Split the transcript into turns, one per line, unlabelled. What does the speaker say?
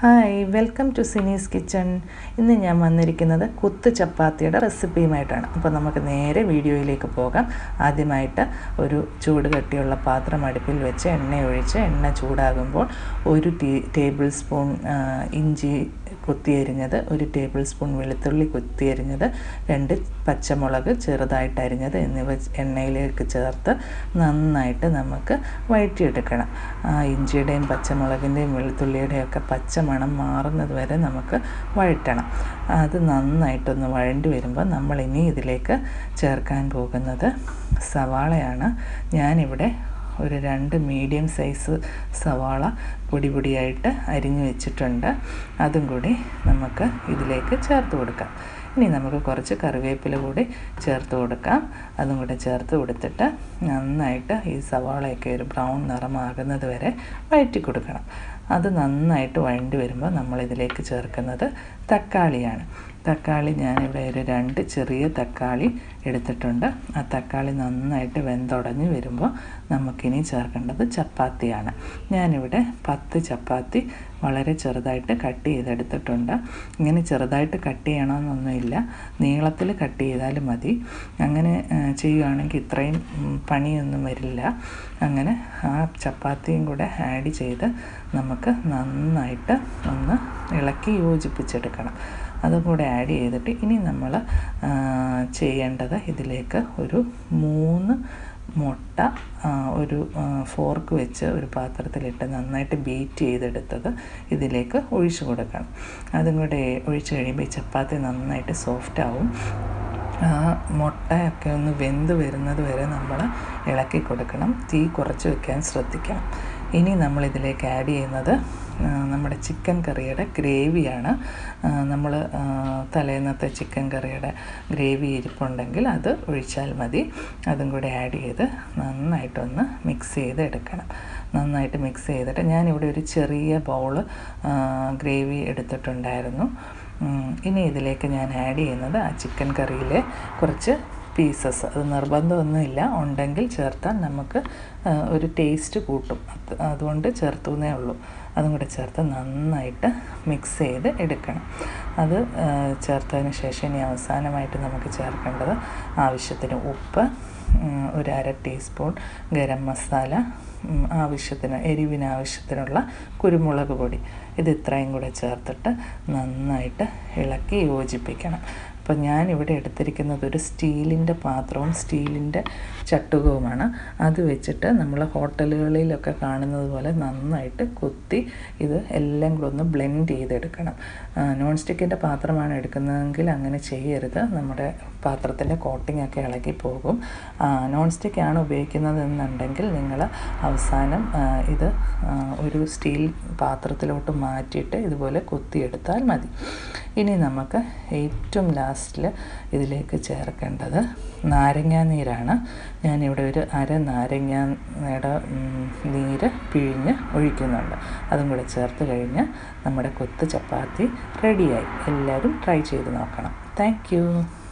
hi welcome to Sini's kitchen ഇന്ന് ഞാൻ വന്നിരിക്കുന്നത് കുത്ത് ചപ്പാത്തിയുടെ റെസിപ്പിയുമായിട്ടാണ് അപ്പോൾ നമുക്ക് നേരെ വീഡിയോയിലേക്ക് പോകാം ആദ്യമായിട്ട് ഒരു ചൂട് കട്ടിയുള്ള പാത്രം അടുപ്പിൽ വെച്ച് എണ്ണ ഒഴിച്ച് എണ്ണ ചൂടാകുമ്പോൾ ഒരു ടീ ടേബിൾ സ്പൂൺ ആ, ഇഞ്ചി കുത്തിയരിഞ്ഞത് ഒരു ടേബിൾ സ്പൂൺ വെളുത്തുള്ളി കുത്തിയരിഞ്ഞത് രണ്ട് പച്ചമുളക് ചെറുതായിട്ട് അരിഞ്ഞത് എന്നിവ എണ്ണയിലേക്ക് ചേർത്ത് നന്നായിട്ട് നമുക്ക് വഴറ്റിയെടുക്കണം ആ ഇഞ്ചിയുടെയും പച്ചമുളകിൻ്റെയും വെളുത്തുള്ളിയുടെയും ഒക്കെ പച്ചമണം മാറുന്നത് വരെ നമുക്ക് വഴറ്റണം അത് നന്നായിട്ടൊന്ന് വഴണ്ടി വരുമ്പോൾ നമ്മൾ ഇനി ഇതിലേക്ക് ചേർക്കാൻ പോകുന്നത് സവാളയാണ് ഞാനിവിടെ ഒരു രണ്ട് മീഡിയം സൈസ് സവാള പൊടി പൊടിയായിട്ട് അരിഞ്ഞു വെച്ചിട്ടുണ്ട് അതും കൂടി നമുക്ക് ഇതിലേക്ക് ചേർത്ത് കൊടുക്കാം ഇനി നമുക്ക് കുറച്ച് കറിവേപ്പില കൂടി ചേർത്ത് കൊടുക്കാം അതും കൂടി ചേർത്ത് കൊടുത്തിട്ട് നന്നായിട്ട് ഈ സവാളയൊക്കെ ഒരു ബ്രൗൺ നിറമാകുന്നത് വരെ വഴറ്റി കൊടുക്കണം അത് നന്നായിട്ട് വഴണ്ടി വരുമ്പോൾ നമ്മളിതിലേക്ക് ചേർക്കുന്നത് തക്കാളിയാണ് തക്കാളി ഞാനിവിടെ ഒരു രണ്ട് ചെറിയ തക്കാളി എടുത്തിട്ടുണ്ട് ആ തക്കാളി നന്നായിട്ട് വെന്തുടഞ്ഞ് വരുമ്പോൾ നമുക്കിനി ചേർക്കേണ്ടത് ചപ്പാത്തിയാണ് ഞാനിവിടെ പത്ത് ചപ്പാത്തി വളരെ ചെറുതായിട്ട് കട്ട് ചെയ്തെടുത്തിട്ടുണ്ട് ഇങ്ങനെ ചെറുതായിട്ട് കട്ട് ചെയ്യണമെന്നൊന്നുമില്ല നീളത്തിൽ കട്ട് ചെയ്താലും മതി അങ്ങനെ ആ, ചെയ്യുകയാണെങ്കിൽ ഇത്രയും ഉം, പണിയൊന്നും വരില്ല അങ്ങനെ ആ ചപ്പാത്തിയും കൂടെ ആഡ് ചെയ്ത് നമുക്ക് നന്നായിട്ട് ഒന്ന് ഇളക്കി യോജിപ്പിച്ചെടുക്കണം അതും കൂടെ ആഡ് ചെയ്തിട്ട് ഇനി നമ്മൾ ചെയ്യേണ്ടത് ഇതിലേക്ക് ഒരു മൂന്ന് മുട്ട ആ, ഒരു ഫോർക്ക് വെച്ച് ഒരു പാത്രത്തിലിട്ട് നന്നായിട്ട് ബീറ്റ് ചെയ്തെടുത്തത് ഇതിലേക്ക് ഒഴിച്ചു കൊടുക്കണം അതും കൂടെ ഒഴിച്ച് കഴിയുമ്പോൾ ഈ ചപ്പാത്തി നന്നായിട്ട് സോഫ്റ്റ് ആവും ആ മുട്ടയൊക്കെ ഒന്ന് വെന്ത് വരുന്നത് വരെ നമ്മൾ ഇളക്കി കൊടുക്കണം തീ കുറച്ച് വെക്കാൻ ശ്രദ്ധിക്കണം ഇനി നമ്മൾ ഇതിലേക്ക് ആഡ് ചെയ്യുന്നത് ആ, നമ്മുടെ ചിക്കൻ കറിയുടെ ഗ്രേവിയാണ് നമ്മൾ തലേന്നത്തെ ചിക്കൻ കറിയുടെ ഗ്രേവി ഇരിപ്പുണ്ടെങ്കിൽ അത് ഒഴിച്ചാൽ മതി അതും കൂടി ആഡ് ചെയ്ത് നന്നായിട്ടൊന്ന് മിക്സ് ചെയ്ത് എടുക്കണം നന്നായിട്ട് മിക്സ് ചെയ്തിട്ട് ഞാനിവിടെ ഒരു ചെറിയ ബൗള് ഗ്രേവി എടുത്തിട്ടുണ്ടായിരുന്നു ഉം, ഇനി ഇതിലേക്ക് ഞാൻ ആഡ് ചെയ്യുന്നത് ആ ചിക്കൻ കറിയിലെ കുറച്ച് പീസസ് അത് നിർബന്ധമൊന്നുമില്ല ഉണ്ടെങ്കിൽ ചേർത്താൽ നമുക്ക് ആ, ഒരു ടേസ്റ്റ് കൂട്ടും അത് അതുകൊണ്ട് ചേർത്തുന്നേ ഉള്ളൂ അതും കൂടെ ചേർത്ത് നന്നായിട്ട് മിക്സ് ചെയ്ത് എടുക്കണം അത് ആ, ചേർത്തതിന് ശേഷം ഇനി അവസാനമായിട്ട് നമുക്ക് ചേർക്കേണ്ടത് ആവശ്യത്തിന് ഉപ്പ് ഉം, ഒരു അര ടീസ്പൂൺ ഗരം മസാല ഉം, ആവശ്യത്തിന് എരിവിന് ആവശ്യത്തിനുള്ള കുരുമുളക് പൊടി ഇത് ഇത്രയും കൂടെ ചേർത്തിട്ട് നന്നായിട്ട് ഇളക്കി യോജിപ്പിക്കണം അപ്പം ഞാനിവിടെ എടുത്തിരിക്കുന്നത് ഒരു സ്റ്റീലിൻ്റെ പാത്രവും സ്റ്റീലിൻ്റെ ചട്ടുകവുമാണ് അത് വെച്ചിട്ട് നമ്മൾ ഹോട്ടലുകളിലൊക്കെ കാണുന്നത് പോലെ നന്നായിട്ട് കുത്തി ഇത് എല്ലാം കൂടെ ഒന്ന് ബ്ലെൻഡ് ചെയ്തെടുക്കണം നോൺ സ്റ്റിക്കിൻ്റെ പാത്രമാണ് എടുക്കുന്നതെങ്കിൽ അങ്ങനെ ചെയ്യരുത് നമ്മുടെ പാത്രത്തിൻ്റെ കോട്ടിംഗ് ഒക്കെ ഇളകി പോകും നോൺ സ്റ്റിക്കാണ് ഉപയോഗിക്കുന്നതെന്നുണ്ടെങ്കിൽ നിങ്ങൾ അവസാനം ആ, ഇത് ആ, ഒരു സ്റ്റീൽ പാത്രത്തിലോട്ട് മാറ്റിയിട്ട് ഇതുപോലെ കുത്തിയെടുത്താൽ മതി ഇനി നമുക്ക് ഏറ്റവും ലാസ്റ്റിൽ ഇതിലേക്ക് ചേർക്കേണ്ടത് നാരങ്ങാ നീരാണ് ഞാനിവിടെ ഒരു അര നാരങ്ങയുടെ ഉം, നീര് പിഴിഞ്ഞ് ഒഴിക്കുന്നുണ്ട് അതും കൂടെ ചേർത്ത് കഴിഞ്ഞ് നമ്മുടെ കൊത്ത് ചപ്പാത്തി റെഡിയായി എല്ലാവരും ട്രൈ ചെയ്ത് നോക്കണം താങ്ക്